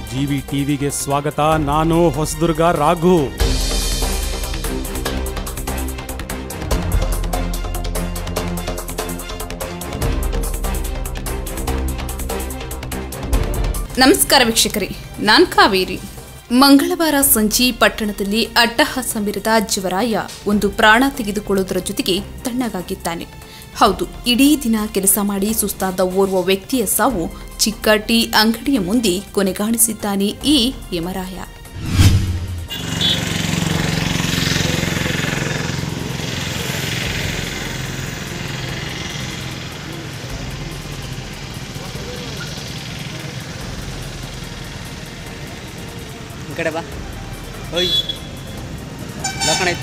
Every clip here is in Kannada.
ಜಿವಿ ಟಿವಿಗೆ ಸ್ವಾಗತ ನಾನು ಹೊಸದುರ್ಗ ರಾಘು ನಮಸ್ಕಾರ ವೀಕ್ಷಕರೇ ನಾನ್ ಕಾವೇರಿ ಮಂಗಳವಾರ ಸಂಜೆ ಪಟ್ಟಣದಲ್ಲಿ ಅಟ್ಟಹಾಸ ಮೆರೆದ ಜೀವರಾಯ ಒಂದು ಪ್ರಾಣ ತೆಗೆದುಕೊಳ್ಳುವುದರ ಜೊತೆಗೆ ತಣ್ಣಗಾಗಿದ್ದಾನೆ ಹೌದು ಇಡೀ ದಿನ ಕೆಲಸ ಮಾಡಿ ಸುಸ್ತಾದ ಓರ್ವ ವ್ಯಕ್ತಿಯ ಸಾವು ಚಿಕ್ಕ ಟೀ ಅಂಗಡಿಯ ಮುಂದೆ ಕೊನೆಗಾಣಿಸಿದ್ದಾನೆ ಈ ಯಮರಾಯ ಈ ಕಡೆ ಬಾ ಓಯ್ ಲಕ್ಕಣ ಐತಿ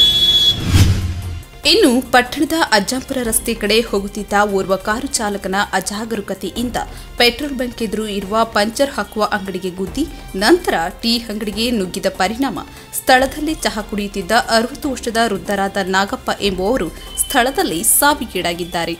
ಇನ್ನು ಪಟ್ಟಣದ ಅಜ್ಜಂಪುರ ರಸ್ತೆ ಕಡೆ ಹೋಗುತ್ತಿದ್ದ ಓರ್ವ ಕಾರು ಚಾಲಕನ ಅಜಾಗರೂಕತೆಯಿಂದ ಪೆಟ್ರೋಲ್ ಬಂಕ್ ಎದುರು ಇರುವ ಪಂಚರ್ ಹಾಕುವ ಅಂಗಡಿಗೆ ಗುದ್ದಿ ನಂತರ ಟೀ ಅಂಗಡಿಗೆ ನುಗ್ಗಿದ ಪರಿಣಾಮ ಸ್ಥಳದಲ್ಲೇ ಚಹಾ ಕುಡಿಯುತ್ತಿದ್ದ ಅರವತ್ತು ವರ್ಷದ ವೃದ್ಧರಾದ ನಾಗಪ್ಪ ಎಂಬುವವರು ಸ್ಥಳದಲ್ಲಿ ಸಾವಿಗೀಡಾಗಿದ್ದಾರೆ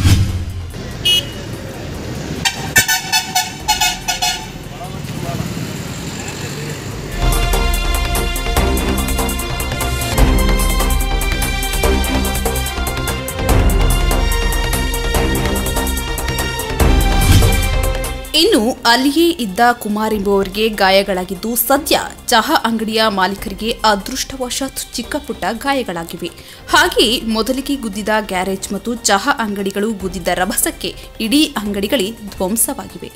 ಇನ್ನು ಅಲ್ಲಿಯೇ ಇದ್ದ ಕುಮಾರ್ ಎಂಬುವರಿಗೆ ಗಾಯಗಳಾಗಿದ್ದು ಸದ್ಯ ಚಹಾ ಅಂಗಡಿಯ ಮಾಲೀಕರಿಗೆ ಅದೃಷ್ಟವಶಾತ್ ಚಿಕ್ಕ ಪುಟ್ಟ ಗಾಯಗಳಾಗಿವೆ ಹಾಗೆಯೇ ಮೊದಲಿಗೆ ಗುದ್ದಿದ ಗ್ಯಾರೇಜ್ ಮತ್ತು ಚಹಾ ಅಂಗಡಿಗಳು ಗುದ್ದಿದ್ದ ರಭಸಕ್ಕೆ ಇಡೀ ಅಂಗಡಿಗಳೇ ಧ್ವಂಸವಾಗಿವೆ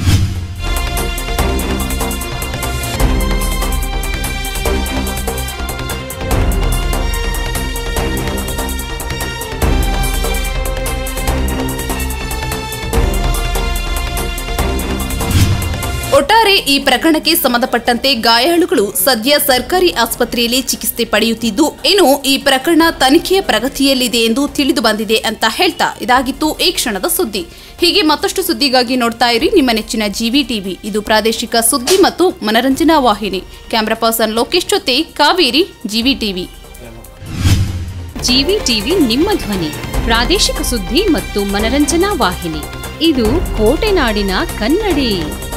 ಒಟ್ಟಾರೆ ಈ ಪ್ರಕರಣಕ್ಕೆ ಸಂಬಂಧಪಟ್ಟಂತೆ ಗಾಯಾಳುಗಳು ಸದ್ಯ ಸರ್ಕಾರಿ ಆಸ್ಪತ್ರೆಯಲ್ಲಿ ಚಿಕಿತ್ಸೆ ಪಡೆಯುತ್ತಿದ್ದು ಇನ್ನು ಈ ಪ್ರಕರಣ ತನಿಖೆಯ ಪ್ರಗತಿಯಲ್ಲಿದೆ ಎಂದು ತಿಳಿದು ಬಂದಿದೆ ಅಂತ ಹೇಳ್ತಾ ಇದಾಗಿತ್ತು ಈ ಕ್ಷಣದ ಸುದ್ದಿ ಹೀಗೆ ಮತ್ತಷ್ಟು ಸುದ್ದಿಗಾಗಿ ನೋಡ್ತಾ ಇರಿ ನಿಮ್ಮ ನೆಚ್ಚಿನ ಜಿವಿ ಟಿವಿ ಇದು ಪ್ರಾದೇಶಿಕ ಸುದ್ದಿ ಮತ್ತು ಮನರಂಜನಾ ವಾಹಿನಿ ಕ್ಯಾಮ್ರಾ ಪರ್ಸನ್ ಲೋಕೇಶ್ ಜೊತೆ ಕಾವೇರಿ ಜಿವಿ ಟಿವಿ ಜಿವಿ ಟಿವಿ ನಿಮ್ಮ ಧ್ವನಿ ಪ್ರಾದೇಶಿಕ ಸುದ್ದಿ ಮತ್ತು ಮನರಂಜನಾ ವಾಹಿನಿ ಇದು ಕೋಟೆನಾಡಿನ ಕನ್ನಡಿ